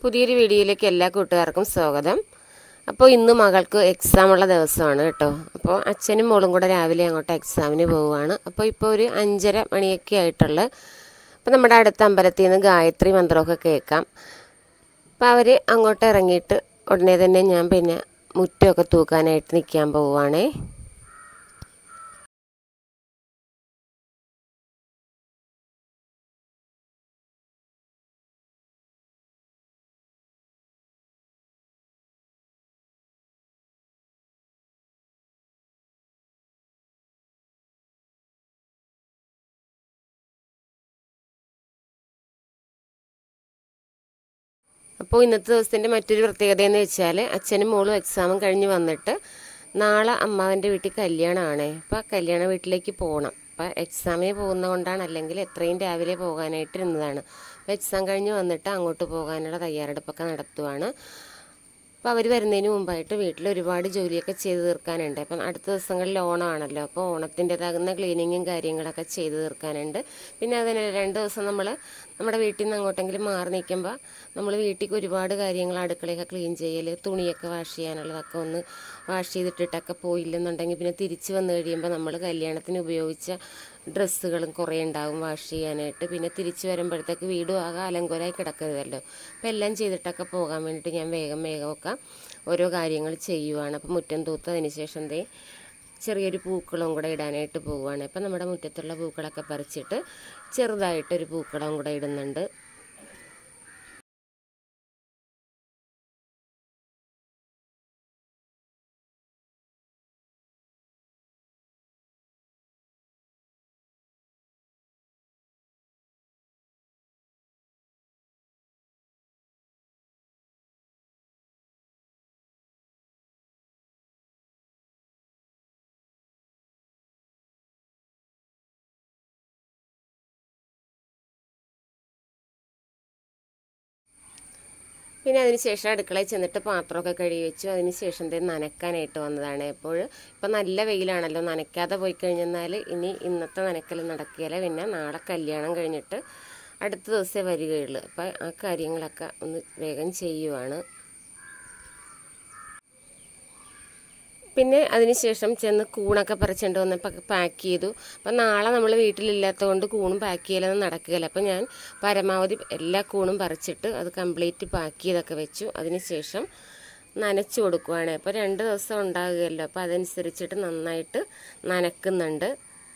പുതിയൊരു വീഡിയോയിലേക്ക് എല്ലാ കൂട്ടുകാർക്കും സ്വാഗതം അപ്പോൾ ഇന്ന് മകൾക്ക് എക്സാം ഉള്ള ദിവസമാണ് കേട്ടോ അപ്പോൾ അച്ഛനും മോളും കൂടെ രാവിലെ അങ്ങോട്ട് എക്സാമിന് പോവുകയാണ് അപ്പോൾ ഇപ്പോൾ ഒരു അഞ്ചര മണിയൊക്കെ ആയിട്ടുള്ള അപ്പോൾ നമ്മുടെ അടുത്ത അമ്പലത്തിൽ നിന്ന് ഗായത്രി മന്ത്രമൊക്കെ കേൾക്കാം അപ്പോൾ അവർ അങ്ങോട്ട് ഇറങ്ങിയിട്ട് ഉടനെ തന്നെ ഞാൻ പിന്നെ മുറ്റമൊക്കെ തൂക്കാനായിട്ട് നിൽക്കാൻ പോവുകയാണേ അപ്പോൾ ഇന്നത്തെ ദിവസത്തിൻ്റെ മറ്റൊരു പ്രത്യേകത എന്ന് വെച്ചാൽ അച്ഛനും മോളും എക്സാമും കഴിഞ്ഞ് വന്നിട്ട് നാളെ അമ്മാവൻ്റെ വീട്ടിൽ കല്യാണമാണ് അപ്പോൾ കല്യാണ വീട്ടിലേക്ക് പോകണം അപ്പോൾ എക്സാമിന് പോകുന്നത് കൊണ്ടാണ് അല്ലെങ്കിൽ എത്രയും രാവിലെ പോകാനായിട്ട് ഇരുന്നതാണ് അപ്പോൾ എക്സാം കഴിഞ്ഞ് വന്നിട്ട് അങ്ങോട്ട് പോകാനുള്ള തയ്യാറെടുപ്പൊക്കെ നടത്തുവാണ് അപ്പോൾ അവർ വരുന്നതിന് മുമ്പായിട്ട് വീട്ടിൽ ഒരുപാട് ജോലിയൊക്കെ ചെയ്ത് തീർക്കാനുണ്ട് അപ്പം അടുത്ത ദിവസങ്ങളിൽ ഓണമാണല്ലോ അപ്പോൾ ഓണത്തിൻ്റെതാകുന്ന ക്ലീനിങ്ങും കാര്യങ്ങളൊക്കെ ചെയ്ത് തീർക്കാനുണ്ട് പിന്നെ അതിന് രണ്ട് ദിവസം നമ്മൾ നമ്മുടെ വീട്ടിൽ നിന്ന് അങ്ങോട്ടെങ്കിലും മാറി നിൽക്കുമ്പോൾ നമ്മൾ വീട്ടിലേക്ക് ഒരുപാട് കാര്യങ്ങൾ അടുക്കളയൊക്കെ ക്ലീൻ ചെയ്യൽ തുണിയൊക്കെ വാഷ് ചെയ്യാനുള്ളതൊക്കെ ഒന്ന് വാഷ് ചെയ്തിട്ടിട്ടൊക്കെ പോയില്ലെന്നുണ്ടെങ്കിൽ പിന്നെ തിരിച്ച് വന്നു കഴിയുമ്പോൾ നമ്മൾ കല്യാണത്തിന് ഉപയോഗിച്ച ഡ്രസ്സുകളും കുറേ ഉണ്ടാവും വാഷ് ചെയ്യാനായിട്ട് പിന്നെ തിരിച്ച് വരുമ്പോഴത്തേക്ക് വീടും ആകെ അലങ്കോലായി കിടക്കരുതല്ലോ അപ്പോൾ എല്ലാം ചെയ്തിട്ടൊക്കെ പോകാൻ വേണ്ടിയിട്ട് ഞാൻ വേഗം വേഗമൊക്കെ ഓരോ കാര്യങ്ങൾ ചെയ്യുവാണ് അപ്പോൾ മുറ്റം തൂത്തതിന് ശേഷം ദേ ചെറിയൊരു പൂക്കളും കൂടെ ഇടാനായിട്ട് പോവുകയാണ് അപ്പം നമ്മുടെ മുറ്റത്തുള്ള പൂക്കളൊക്കെ പറിച്ചിട്ട് ചെറുതായിട്ടൊരു പൂക്കളം കൂടെ ഇടുന്നുണ്ട് പിന്നെ അതിന് ശേഷം അടുക്കളയിൽ ചെന്നിട്ട് പാത്രമൊക്കെ കഴുകി വെച്ചു അതിന് ശേഷം ദേ നനക്കാനായിട്ട് വന്നതാണ് എപ്പോൾ ഇപ്പം നല്ല വെയിലാണല്ലോ നനയ്ക്കാതെ പോയി കഴിഞ്ഞെന്നാൽ ഇനി ഇന്നത്തെ നനക്കൽ നടക്കുകയില്ല പിന്നെ നാളെ കല്യാണം കഴിഞ്ഞിട്ട് അടുത്ത ദിവസമേ വരികയുള്ളൂ അപ്പം ആ കാര്യങ്ങളൊക്കെ ഒന്ന് വേഗം ചെയ്യുവാണ് പിന്നെ അതിനുശേഷം ചെന്ന് കൂണൊക്കെ പറിച്ചുകൊണ്ട് വന്നപ്പോൾ പാക്ക് ചെയ്തു അപ്പം നാളെ നമ്മൾ വീട്ടിലില്ലാത്തത് കൊണ്ട് കൂണും പാക്ക് ചെയ്യലൊന്നും നടക്കുകയില്ല അപ്പം ഞാൻ പരമാവധി എല്ലാ കൂണും പറിച്ചിട്ട് അത് കംപ്ലീറ്റ് പാക്ക് ചെയ്തൊക്കെ വെച്ചു അതിനുശേഷം നനച്ചു കൊടുക്കുവാണ് അപ്പോൾ രണ്ട് ദിവസം ഉണ്ടാകുകയല്ലോ അപ്പോൾ അതനുസരിച്ചിട്ട് നന്നായിട്ട് നനക്കുന്നുണ്ട്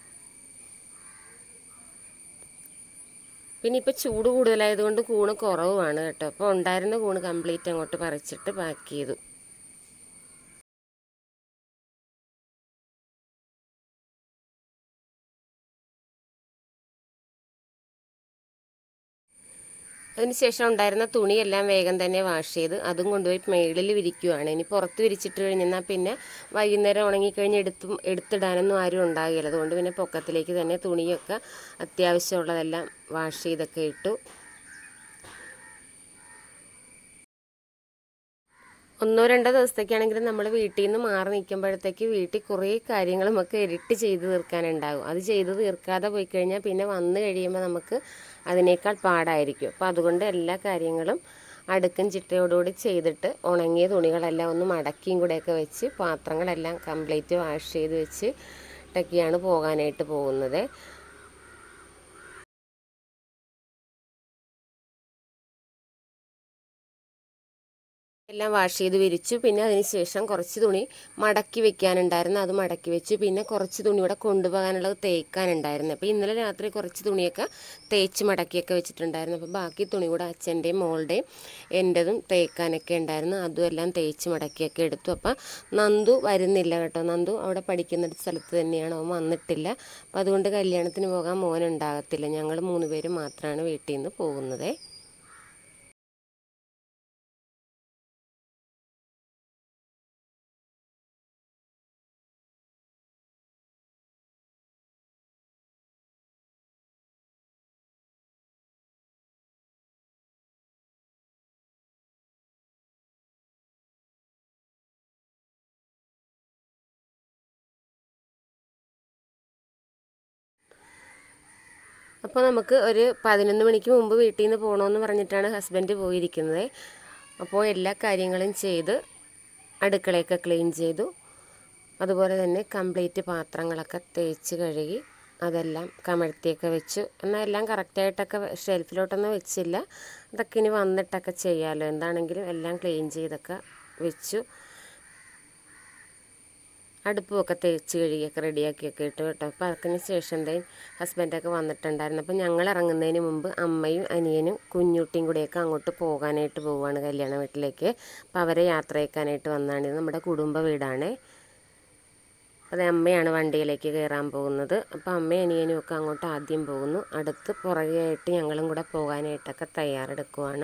പിന്നെ ഇപ്പോൾ ചൂട് കൂടുതലായതുകൊണ്ട് കൂണ് കുറവുമാണ് കേട്ടോ അപ്പോൾ ഉണ്ടായിരുന്ന കൂണ് കംപ്ലീറ്റ് അങ്ങോട്ട് പറിച്ചിട്ട് പാക്ക് ചെയ്തു അതിനുശേഷം ഉണ്ടായിരുന്ന തുണിയെല്ലാം വേഗം തന്നെ വാഷ് ചെയ്ത് അതും കൊണ്ടുപോയി മേളിൽ വിരിക്കുവാണ് ഇനി പുറത്ത് വിരിച്ചിട്ട് കഴിഞ്ഞാൽ പിന്നെ വൈകുന്നേരം ഉണങ്ങിക്കഴിഞ്ഞ് എടുത്തും എടുത്തിടാനൊന്നും ആരും ഉണ്ടാകില്ല അതുകൊണ്ട് പിന്നെ പൊക്കത്തിലേക്ക് തന്നെ തുണിയൊക്കെ അത്യാവശ്യമുള്ളതെല്ലാം വാഷ് ചെയ്തൊക്കെ ഇട്ടു ഒന്നോ രണ്ടോ ദിവസത്തേക്കാണെങ്കിലും നമ്മൾ വീട്ടിൽ നിന്ന് മാറി നിൽക്കുമ്പോഴത്തേക്ക് വീട്ടിൽ കുറേ കാര്യങ്ങൾ നമുക്ക് ഇരട്ടി ചെയ്ത് തീർക്കാനുണ്ടാകും അത് ചെയ്ത് തീർക്കാതെ പോയി കഴിഞ്ഞാൽ പിന്നെ വന്നു കഴിയുമ്പോൾ നമുക്ക് അതിനേക്കാൾ പാടായിരിക്കും അപ്പോൾ അതുകൊണ്ട് എല്ലാ കാര്യങ്ങളും അടുക്കും ചിട്ടയോടുകൂടി ചെയ്തിട്ട് ഉണങ്ങിയ തുണികളെല്ലാം ഒന്ന് മടക്കിയും കൂടെയൊക്കെ വെച്ച് പാത്രങ്ങളെല്ലാം കംപ്ലീറ്റ് വാഷ് ചെയ്ത് വെച്ച് ഇട്ടൊക്കെയാണ് പോകാനായിട്ട് പോകുന്നത് എല്ലാം വാഷ് ചെയ്ത് വിരിച്ചു പിന്നെ അതിന് ശേഷം കുറച്ച് തുണി മടക്കി വെക്കാനുണ്ടായിരുന്നു അത് മടക്കി വെച്ചു പിന്നെ കുറച്ച് തുണി ഇവിടെ കൊണ്ടുപോകാനുള്ളത് തേക്കാനുണ്ടായിരുന്നു അപ്പോൾ ഇന്നലെ രാത്രി കുറച്ച് തുണിയൊക്കെ തേച്ച് മടക്കിയൊക്കെ വെച്ചിട്ടുണ്ടായിരുന്നു അപ്പോൾ ബാക്കി തുണി കൂടെ അച്ഛൻ്റെയും മോളുടെയും എൻ്റെതും തേക്കാനൊക്കെ ഉണ്ടായിരുന്നു അതും എല്ലാം തേച്ച് മടക്കിയൊക്കെ എടുത്തു അപ്പോൾ നന്ദു വരുന്നില്ല കേട്ടോ നന്ദു അവിടെ പഠിക്കുന്ന സ്ഥലത്ത് തന്നെയാണ് അവൻ വന്നിട്ടില്ല അപ്പോൾ അതുകൊണ്ട് കല്യാണത്തിന് പോകാൻ മോനുണ്ടാകത്തില്ല ഞങ്ങൾ മൂന്ന് പേര് മാത്രമാണ് വീട്ടിൽ നിന്ന് പോകുന്നത് അപ്പോൾ നമുക്ക് ഒരു പതിനൊന്ന് മണിക്ക് മുമ്പ് വീട്ടിൽ നിന്ന് പോകണമെന്ന് പറഞ്ഞിട്ടാണ് ഹസ്ബൻഡ് പോയിരിക്കുന്നത് അപ്പോൾ എല്ലാ കാര്യങ്ങളും ചെയ്ത് അടുക്കളയൊക്കെ ക്ലീൻ ചെയ്തു അതുപോലെ തന്നെ കംപ്ലീറ്റ് പാത്രങ്ങളൊക്കെ തേച്ച് കഴുകി അതെല്ലാം കമഴ്ത്തിയൊക്കെ വെച്ചു എന്നാൽ എല്ലാം കറക്റ്റായിട്ടൊക്കെ ഷെൽഫിലോട്ടൊന്നും വെച്ചില്ല അതൊക്കെ ഇനി വന്നിട്ടൊക്കെ ചെയ്യാമല്ലോ എന്താണെങ്കിലും എല്ലാം ക്ലീൻ ചെയ്തൊക്കെ വെച്ചു അടുപ്പുമൊക്കെ തേച്ച് കഴുകിയൊക്കെ റെഡിയാക്കിയൊക്കെ ഇട്ടു കേട്ടോ അപ്പോൾ അതിന് ശേഷം എന്താ ഹസ്ബൻഡൊക്കെ വന്നിട്ടുണ്ടായിരുന്നു അപ്പോൾ ഞങ്ങൾ ഇറങ്ങുന്നതിന് മുമ്പ് അമ്മയും അനിയനും കുഞ്ഞുട്ടിയും കൂടെയൊക്കെ അങ്ങോട്ട് പോകാനായിട്ട് പോവുകയാണ് കല്യാണ വീട്ടിലേക്ക് അപ്പോൾ അവരെ യാത്രയേക്കാനായിട്ട് വന്നതാണ് ഇത് നമ്മുടെ കുടുംബ വീടാണ് അത് അമ്മയാണ് വണ്ടിയിലേക്ക് കയറാൻ പോകുന്നത് അപ്പോൾ അമ്മയും അനിയനും ഒക്കെ അങ്ങോട്ട് ആദ്യം പോകുന്നു അടുത്ത് പുറകെയായിട്ട് ഞങ്ങളും കൂടെ പോകാനായിട്ടൊക്കെ തയ്യാറെടുക്കുവാണ്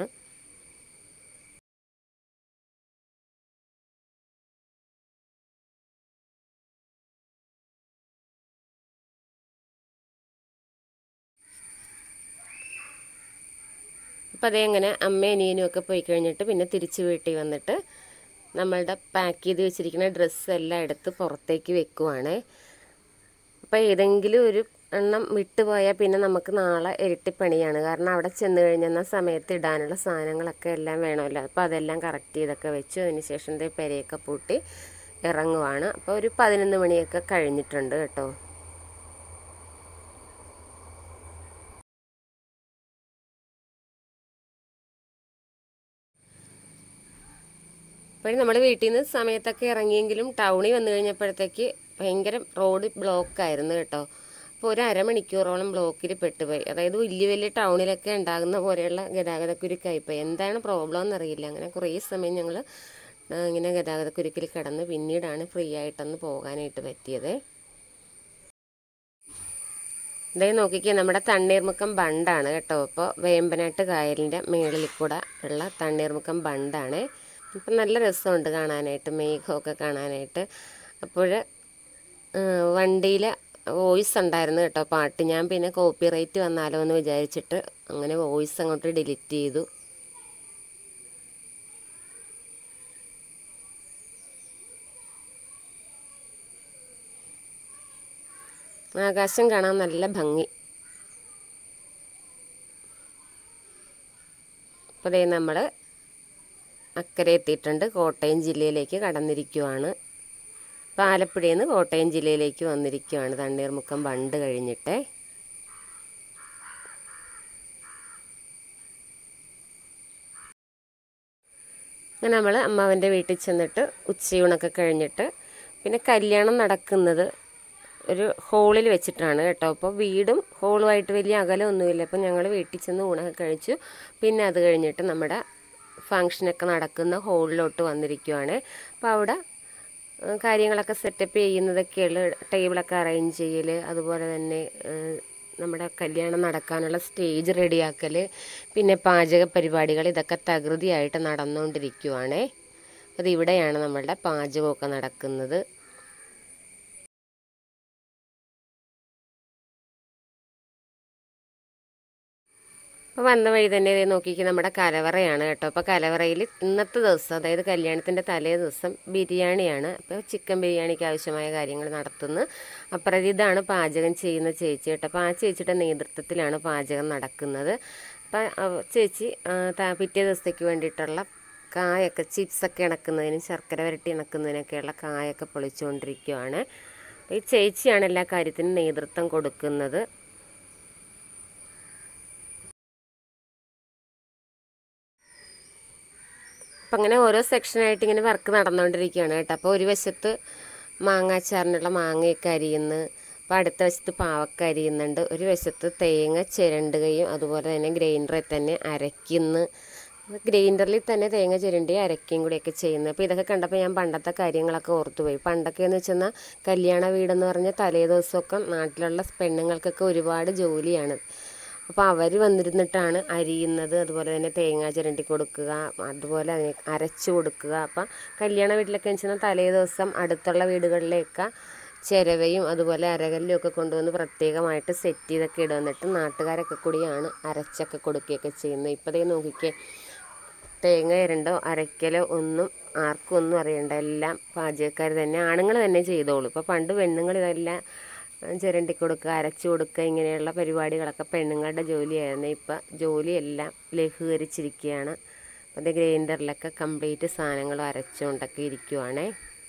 അപ്പോൾ അതേ അങ്ങനെ അമ്മയും അനിയനും ഒക്കെ പോയി കഴിഞ്ഞിട്ട് പിന്നെ തിരിച്ച് വീട്ടിൽ വന്നിട്ട് നമ്മളുടെ പാക്ക് ചെയ്ത് വെച്ചിരിക്കുന്ന ഡ്രസ്സ് എല്ലാം എടുത്ത് പുറത്തേക്ക് വെക്കുവാണ് അപ്പോൾ ഏതെങ്കിലും ഒരു എണ്ണം വിട്ടുപോയാൽ പിന്നെ നമുക്ക് നാളെ ഇരട്ടിപ്പണിയാണ് കാരണം അവിടെ ചെന്ന് കഴിഞ്ഞെന്ന സമയത്ത് ഇടാനുള്ള സാധനങ്ങളൊക്കെ എല്ലാം വേണമല്ലോ അപ്പോൾ അതെല്ലാം കറക്റ്റ് ചെയ്തൊക്കെ വെച്ചു അതിന് ശേഷം ദേ പെരയൊക്കെ പൂട്ടി ഇറങ്ങുവാണ് അപ്പോൾ ഒരു പതിനൊന്ന് മണിയൊക്കെ കഴിഞ്ഞിട്ടുണ്ട് കേട്ടോ അപ്പോൾ നമ്മൾ വീട്ടിൽ നിന്ന് സമയത്തൊക്കെ ഇറങ്ങിയെങ്കിലും ടൗണിൽ വന്നു കഴിഞ്ഞപ്പോഴത്തേക്ക് ഭയങ്കര റോഡ് ബ്ലോക്കായിരുന്നു കേട്ടോ അപ്പോൾ ഒരു അരമണിക്കൂറോളം ബ്ലോക്കിൽ പെട്ടുപോയി അതായത് വലിയ വലിയ ടൗണിലൊക്കെ ഉണ്ടാകുന്ന പോലെയുള്ള ഗതാഗതക്കുരുക്കായിപ്പോയി എന്താണ് പ്രോബ്ലം എന്നറിയില്ല അങ്ങനെ കുറേ സമയം ഞങ്ങൾ ഇങ്ങനെ ഗതാഗതക്കുരുക്കിൽ കിടന്ന് പിന്നീടാണ് ഫ്രീ ആയിട്ടൊന്ന് പോകാനായിട്ട് പറ്റിയത് ഇതേ നോക്കിക്കേ നമ്മുടെ തണ്ണീർമുക്കം ബണ്ടാണ് കേട്ടോ ഇപ്പോൾ വേമ്പനാട്ട് കായലിൻ്റെ മേളിൽ കൂടെ ഉള്ള തണ്ണീർമുക്കം ബണ്ടാണ് അപ്പം നല്ല രസമുണ്ട് കാണാനായിട്ട് മേഘമൊക്കെ കാണാനായിട്ട് അപ്പോൾ വണ്ടിയിൽ വോയിസ് ഉണ്ടായിരുന്നു കേട്ടോ പാട്ട് ഞാൻ പിന്നെ കോപ്പി റൈറ്റ് വന്നാലോ എന്ന് വിചാരിച്ചിട്ട് അങ്ങനെ വോയിസ് അങ്ങോട്ട് ഡിലീറ്റ് ചെയ്തു ആകാശം കാണാൻ നല്ല ഭംഗി അപ്പോൾ ദേ നമ്മൾ അക്കരെ എത്തിയിട്ടുണ്ട് കോട്ടയം ജില്ലയിലേക്ക് കടന്നിരിക്കുവാണ് അപ്പോൾ ആലപ്പുഴയിൽ നിന്ന് കോട്ടയം ജില്ലയിലേക്ക് വന്നിരിക്കുവാണ് തണ്ണീർമുക്കം ബണ്ട് കഴിഞ്ഞിട്ട് അങ്ങനെ നമ്മൾ അമ്മാവൻ്റെ വീട്ടിൽ ചെന്നിട്ട് ഉച്ചയൂണൊക്കെ കഴിഞ്ഞിട്ട് പിന്നെ കല്യാണം നടക്കുന്നത് ഒരു ഹോളിൽ വെച്ചിട്ടാണ് കേട്ടോ അപ്പോൾ വീടും ഹോളുമായിട്ട് വലിയ അകലമൊന്നുമില്ല അപ്പോൾ ഞങ്ങൾ വീട്ടിൽ ചെന്ന് ഊണൊക്കെ കഴിച്ചു പിന്നെ അത് കഴിഞ്ഞിട്ട് നമ്മുടെ ഫങ്ഷനൊക്കെ നടക്കുന്ന ഹോളിലോട്ട് വന്നിരിക്കുവാണ് അപ്പോൾ അവിടെ ഏഹ്, കാര്യങ്ങളൊക്കെ സെറ്റപ്പ് ചെയ്യുന്നതൊക്കെയുള്ള ടേബിളൊക്കെ അറേഞ്ച് ചെയ്യൽ അതുപോലെ തന്നെ ഏഹ്, നമ്മുടെ കല്യാണം നടക്കാനുള്ള സ്റ്റേജ് റെഡിയാക്കൽ പിന്നെ പാചക പരിപാടികൾ ഇതൊക്കെ തകൃതിയായിട്ട് നടന്നുകൊണ്ടിരിക്കുവാണേ അത് ഇവിടെയാണ് നമ്മളുടെ പാചകമൊക്കെ നടക്കുന്നത് അപ്പോൾ വന്ന വഴി തന്നെ ദേ നോക്കിക്ക് നമ്മുടെ കലവറയാണ് കേട്ടോ അപ്പോൾ കലവറയിൽ ഇന്നത്തെ ദിവസം അതായത് കല്യാണത്തിൻ്റെ തലേ ദിവസം ബിരിയാണിയാണ് അപ്പോൾ ചിക്കൻ ബിരിയാണിക്ക് ആവശ്യമായ കാര്യങ്ങൾ നടത്തുന്നു അപ്പുറം ഇതാണ് പാചകം ചെയ്യുന്ന ചേച്ചി കേട്ടോ അപ്പോൾ ആ ചേച്ചിയുടെ നേതൃത്വത്തിലാണ് പാചകം നടക്കുന്നത് അപ്പോൾ അവ- ചേച്ചി ആ, ത- പിറ്റേ ദിവസത്തേക്ക് വേണ്ടിയിട്ടുള്ള കായൊക്കെ ചിപ്സൊക്കെ ഇണക്കുന്നതിനും ശർക്കര വരട്ടി ഇണക്കുന്നതിനൊക്കെയുള്ള കായൊക്കെ പൊളിച്ചുകൊണ്ടിരിക്കുകയാണ് ഈ ചേച്ചിയാണ് എല്ലാ കാര്യത്തിനും നേതൃത്വം കൊടുക്കുന്നത് അപ്പം അങ്ങനെ ഓരോ സെക്ഷനായിട്ട് ഇങ്ങനെ വർക്ക് നടന്നുകൊണ്ടിരിക്കുകയാണ് കേട്ടോ അപ്പോൾ ഒരു വശത്ത് മാങ്ങാച്ചാറിനുള്ള മാങ്ങയൊക്കെ അരിയുന്നു അപ്പോൾ അടുത്ത വശത്ത് പാവക്ക അരിയുന്നുണ്ട് ഒരു വശത്ത് തേങ്ങ ചിരണ്ടുകയും അതുപോലെ തന്നെ ഗ്രൈൻഡറിൽ തന്നെ അരയ്ക്കുന്നു ഗ്രൈൻഡറിൽ തന്നെ തേങ്ങ ചിരണ്ടി അരയ്ക്കുകയും കൂടിയൊക്കെ ചെയ്യുന്നത് അപ്പോൾ ഇതൊക്കെ കണ്ടപ്പോൾ ഞാൻ പണ്ടത്തെ കാര്യങ്ങളൊക്കെ ഓർത്തുപോയി പണ്ടൊക്കെ എന്ന് വെച്ചാൽ കല്യാണ വീടെന്ന് പറഞ്ഞാൽ തലേ ദിവസമൊക്കെ നാട്ടിലുള്ള പെണ്ണുങ്ങൾക്കൊക്കെ ഒരുപാട് ജോലിയാണ് അപ്പോൾ അവർ വന്നിരുന്നിട്ടാണ് അരിയുന്നത് അതുപോലെ തന്നെ തേങ്ങ ചിരണ്ടി കൊടുക്കുക അതുപോലെ അതിനെ അരച്ചു കൊടുക്കുക അപ്പം കല്യാണ വീട്ടിലൊക്കെ വെച്ചാൽ തലേ ദിവസം അടുത്തുള്ള വീടുകളിലേക്ക് ചിരവയും അതുപോലെ അരകല്ലും ഒക്കെ കൊണ്ടുവന്ന് പ്രത്യേകമായിട്ട് സെറ്റ് ചെയ്തൊക്കെ ഇടുവന്നിട്ട് നാട്ടുകാരൊക്കെ കൂടിയാണ് അരച്ചൊക്കെ കൊടുക്കുകയൊക്കെ ചെയ്യുന്നത് ഇപ്പോഴേ നോക്കിക്കേ തേങ്ങ ഇരണ്ടോ അരയ്ക്കലോ ഒന്നും ആർക്കും ഒന്നും അറിയണ്ട എല്ലാം പാചകക്കാർ തന്നെ ആണുങ്ങൾ തന്നെ ചെയ്തോളൂ ഇപ്പോൾ പണ്ട് പെണ്ണുങ്ങൾ ഇതെല്ലാം ചിരണ്ടി കൊടുക്കുക അരച്ചു കൊടുക്കുക ഇങ്ങനെയുള്ള പരിപാടികളൊക്കെ പെണ്ണുങ്ങളുടെ ജോലിയായിരുന്നു ഇപ്പം ജോലിയെല്ലാം ലഘൂകരിച്ചിരിക്കുകയാണ് അപ്പോൾ അത് ഗ്രൈൻഡറിലൊക്കെ കംപ്ലീറ്റ് സാധനങ്ങൾ അരച്ചുകൊണ്ടൊക്കെ ഇരിക്കുവാണേ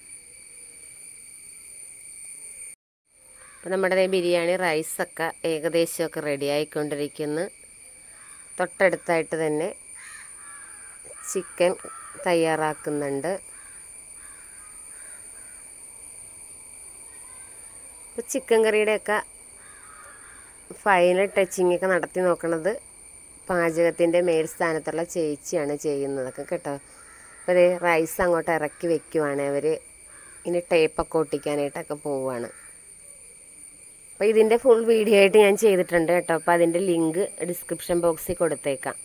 അപ്പോൾ നമ്മുടെ ദേ ബിരിയാണി റൈസൊക്കെ ഏകദേശമൊക്കെ റെഡി ആയിക്കൊണ്ടിരിക്കുന്നു തൊട്ടടുത്തായിട്ട് തന്നെ ചിക്കൻ തയ്യാറാക്കുന്നുണ്ട് ഇപ്പോൾ ചിക്കൻ കറിയുടെയൊക്കെ ഫൈനൽ ടച്ചിങ് ഒക്കെ നടത്തി നോക്കണത് പാചകത്തിൻ്റെ മേൽസ്ഥാനത്തുള്ള ചേച്ചിയാണ് ചെയ്യുന്നതൊക്കെ കേട്ടോ അപ്പോൾ ഇത് റൈസ് അങ്ങോട്ട് ഇറക്കി വെക്കുവാണ് അവർ ഇനി ടേപ്പൊക്കെ ഒട്ടിക്കാനായിട്ടൊക്കെ പോവുകയാണ് അപ്പോൾ ഇതിൻ്റെ ഫുൾ വീഡിയോ ആയിട്ട് ഞാൻ ചെയ്തിട്ടുണ്ട് കേട്ടോ അപ്പോൾ അതിൻ്റെ ലിങ്ക് ഡിസ്ക്രിപ്ഷൻ ബോക്സിൽ കൊടുത്തേക്കാം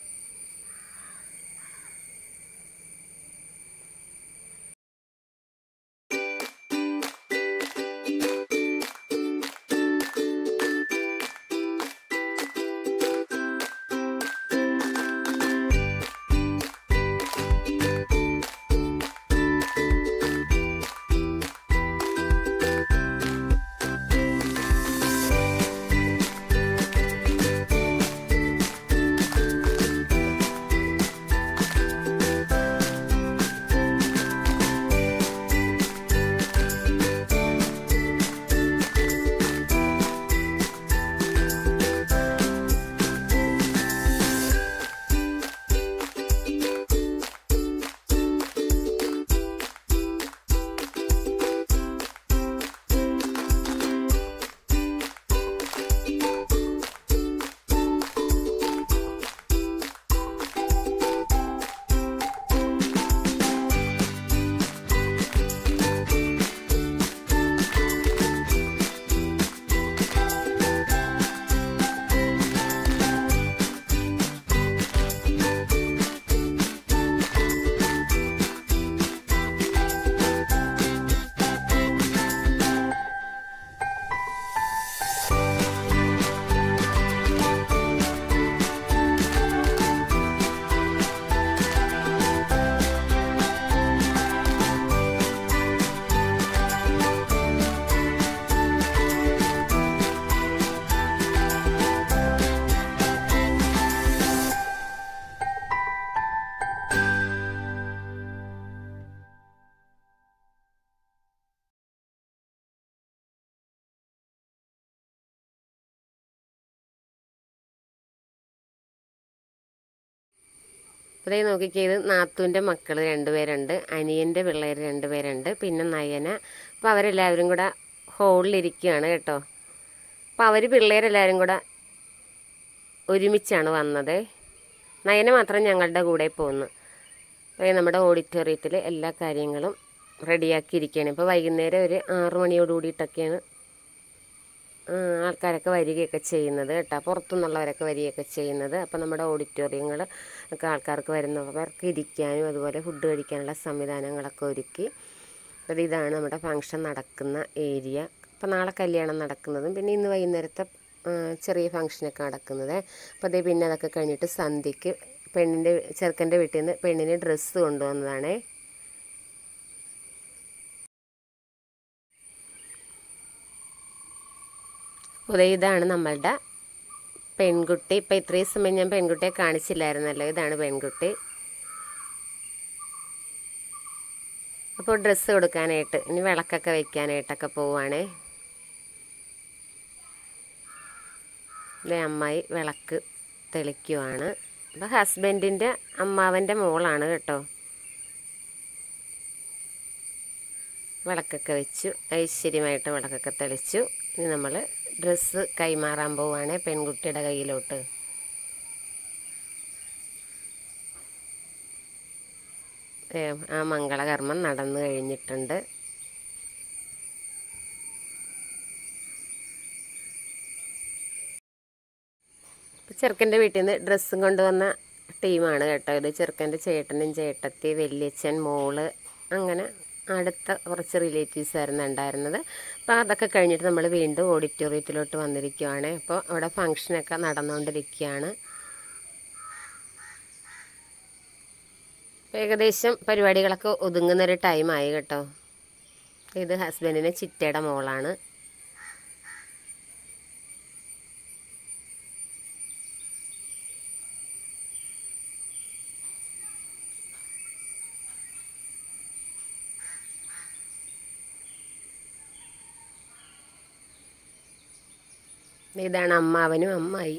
അതേ നോക്കിക്കേ ഇത് നാത്തൂൻ്റെ മക്കൾ രണ്ടുപേരുണ്ട് അനിയൻ്റെ പിള്ളേർ രണ്ടുപേരുണ്ട് പിന്നെ നയന അപ്പോൾ അവരെല്ലാവരും കൂടെ ഹോളിലിരിക്കുകയാണ് കേട്ടോ അപ്പോൾ അവർ പിള്ളേരെല്ലാവരും കൂടെ ഒരുമിച്ചാണ് വന്നത് നയന മാത്രം ഞങ്ങളുടെ കൂടെ പോന്നു അപ്പോൾ നമ്മുടെ ഓഡിറ്റോറിയത്തിൽ എല്ലാ കാര്യങ്ങളും റെഡിയാക്കിയിരിക്കുകയാണ് ഇപ്പോൾ വൈകുന്നേരം ഒരു ആറു മണിയോട് കൂടിയിട്ടൊക്കെയാണ് ആ, ആൾക്കാരൊക്കെ വരികയൊക്കെ ചെയ്യുന്നത് കേട്ടോ പുറത്തുനിന്നുള്ളവരൊക്കെ വരികയൊക്കെ ചെയ്യുന്നത് അപ്പോൾ നമ്മുടെ ഓഡിറ്റോറിയങ്ങൾ ഒക്കെ ആൾക്കാർക്ക് വരുന്നവർക്ക് ഇരിക്കാനും അതുപോലെ ഫുഡ് കഴിക്കാനുള്ള സംവിധാനങ്ങളൊക്കെ ഒരുക്കി അപ്പോൾ ഇതാണ് നമ്മുടെ ഫംഗ്ഷൻ നടക്കുന്ന ഏരിയ അപ്പോൾ നാളെ കല്യാണം നടക്കുന്നതും പിന്നെ ഇന്ന് വൈകുന്നേരത്തെ ആ, ചെറിയ ഫംഗ്ഷനൊക്കെ നടക്കുന്നത് അപ്പോൾ അതേ പിന്നെ അതൊക്കെ കഴിഞ്ഞിട്ട് സന്ധ്യയ്ക്ക് പെണ്ണിൻ്റെ ചെറുക്കൻ്റെ വീട്ടിൽ നിന്ന് പെണ്ണിന് ഡ്രസ്സ് കൊണ്ടുവന്നതാണേ അപ്പോൾ ഇതാണ് നമ്മളുടെ പെൺകുട്ടി ഇപ്പം ഇത്രയും സമയം ഞാൻ പെൺകുട്ടിയെ കാണിച്ചില്ലായിരുന്നല്ലോ ഇതാണ് പെൺകുട്ടി അപ്പോൾ ഡ്രസ്സ് കൊടുക്കാനായിട്ട് ഇനി വിളക്കൊക്കെ വെക്കാനായിട്ടൊക്കെ പോവുകയാണേ ഇതേ അമ്മായി വിളക്ക് തെളിക്കുവാണ് അപ്പോൾ ഹസ്ബൻഡിൻ്റെ അമ്മാവൻ്റെ മോളാണ് കേട്ടോ വിളക്കൊക്കെ വെച്ചു ഐശ്വര്യമായിട്ട് വിളക്കൊക്കെ തെളിച്ചു ഇനി നമ്മൾ ഡ്രസ്സ് കൈമാറാൻ പോവുകയാണ് പെൺകുട്ടിയുടെ കയ്യിലോട്ട് ഏ, ആ മംഗളകർമ്മം നടന്നു കഴിഞ്ഞിട്ടുണ്ട് ഇപ്പൊ ചെറുക്കൻ്റെ വീട്ടിൽ നിന്ന് ഡ്രസ്സും കൊണ്ടുവന്ന ടീമാണ് കേട്ടോ ഇത് ചെറുക്കൻ്റെ ചേട്ടനും ചേട്ടത്തി വല്യച്ഛൻ മോള് അങ്ങനെ അടുത്ത കുറച്ച് റിലേറ്റീവ്സ് ആയിരുന്നു ഉണ്ടായിരുന്നത് അപ്പോൾ അതൊക്കെ കഴിഞ്ഞിട്ട് നമ്മൾ വീണ്ടും ഓഡിറ്റോറിയത്തിലോട്ട് വന്നിരിക്കുവാണ് അപ്പോൾ അവിടെ ഫങ്ഷനൊക്കെ നടന്നുകൊണ്ടിരിക്കുകയാണ് അപ്പോൾ ഏകദേശം പരിപാടികളൊക്കെ ഒതുങ്ങുന്നൊരു ടൈമായി കേട്ടോ ഇത് ഹസ്ബൻഡിന് ചിറ്റയുടെ മോളാണ് ഇതാണ് അമ്മാവനും അമ്മായി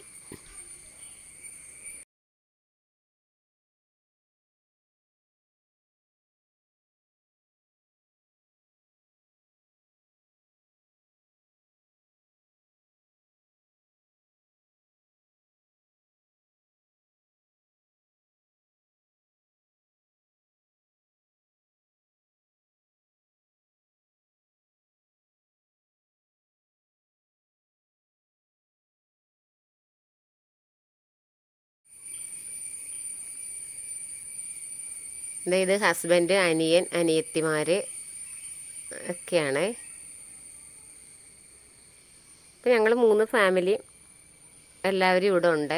ദേ ഇത് ഹസ്ബൻഡ് അനിയൻ അനിയത്തിമാർ ഒക്കെയാണ് ഇപ്പം ഞങ്ങൾ മൂന്ന് ഫാമിലി എല്ലാവരും ഇവിടെ ഉണ്ട്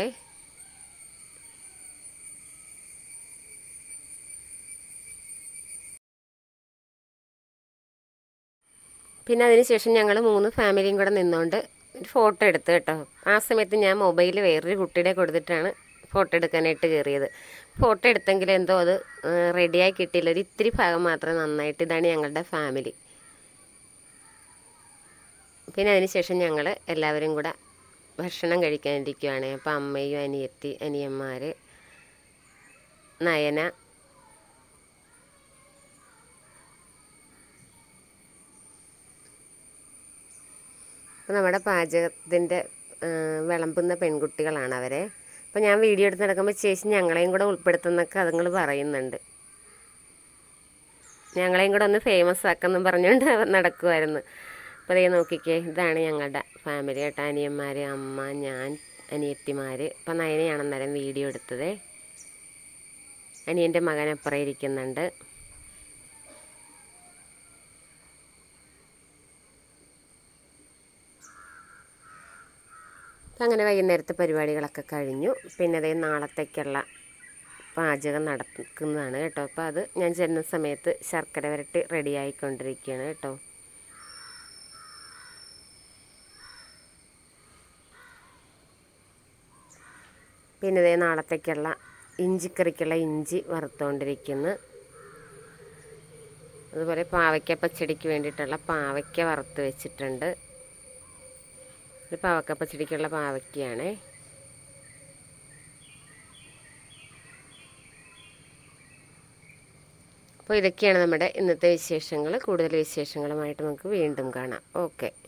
പിന്നെ അതിന് ശേഷം ഞങ്ങൾ മൂന്ന് ഫാമിലിയും കൂടെ നിന്നുകൊണ്ട് ഒരു ഫോട്ടോ എടുത്തു കേട്ടോ ആ സമയത്ത് ഞാൻ മൊബൈൽ വേറൊരു കുട്ടിയുടെ കൊടുത്തിട്ടാണ് ഫോട്ടോ എടുക്കാനായിട്ട് കയറിയത് ഫോട്ടോ എടുത്തെങ്കിൽ എന്തോ അത് റെഡിയായി കിട്ടിയില്ല ഒരു ഇത്തിരി ഭാഗം മാത്രം നന്നായിട്ട് ഇതാണ് ഞങ്ങളുടെ ഫാമിലി പിന്നെ അതിന് ശേഷം ഞങ്ങൾ എല്ലാവരും കൂടെ ഭക്ഷണം കഴിക്കാനിരിക്കുകയാണ് അപ്പം അമ്മയും അനിയത്തി അനിയന്മാർ നയന അപ്പോൾ നമ്മുടെ പാചകത്തിൻ്റെ വിളമ്പുന്ന പെൺകുട്ടികളാണ് അവരെ അപ്പോൾ ഞാൻ വീഡിയോ എടുത്ത് നടക്കുമ്പോൾ ചേച്ചി ഞങ്ങളെയും കൂടെ ഉൾപ്പെടുത്തുന്നൊക്കെ അതുങ്ങൾ പറയുന്നുണ്ട് ഞങ്ങളെയും കൂടെ ഒന്ന് ഫേമസ് ആക്കെന്നും പറഞ്ഞുകൊണ്ട് നടക്കുമായിരുന്നു അപ്പോൾ അതേ നോക്കിക്കേ ഇതാണ് ഞങ്ങളുടെ ഫാമിലി കേട്ടോ അനിയന്മാർ അമ്മ ഞാൻ അനിയത്തിമാർ ഇപ്പം നയനയാണ് അന്നേരം വീഡിയോ എടുത്തത് അനിയൻ്റെ മകൻ അപ്പുറം ഇരിക്കുന്നുണ്ട് അപ്പം അങ്ങനെ വൈകുന്നേരത്തെ പരിപാടികളൊക്കെ കഴിഞ്ഞു പിന്നെ അതേ നാളത്തേക്കുള്ള പാചകം നടക്കുന്നതാണ് കേട്ടോ അപ്പോൾ അത് ഞാൻ ചെന്ന സമയത്ത് ശർക്കര വരട്ടി റെഡി ആയിക്കൊണ്ടിരിക്കുകയാണ് കേട്ടോ പിന്നെ ഇതേ നാളത്തേക്കുള്ള ഇഞ്ചിക്കറിക്കുള്ള ഇഞ്ചി വറുത്തുകൊണ്ടിരിക്കുന്നു അതുപോലെ പാവയ്ക്ക പച്ചടിക്ക് വേണ്ടിയിട്ടുള്ള പാവയ്ക്ക വറുത്ത് വെച്ചിട്ടുണ്ട് ഇത് പാവക്ക പച്ചടിക്കുള്ള പാവയ്ക്കയാണേ അപ്പോൾ ഇതൊക്കെയാണ് നമ്മുടെ ഇന്നത്തെ വിശേഷങ്ങൾ കൂടുതൽ വിശേഷങ്ങളുമായിട്ട് നമുക്ക് വീണ്ടും കാണാം ഓക്കെ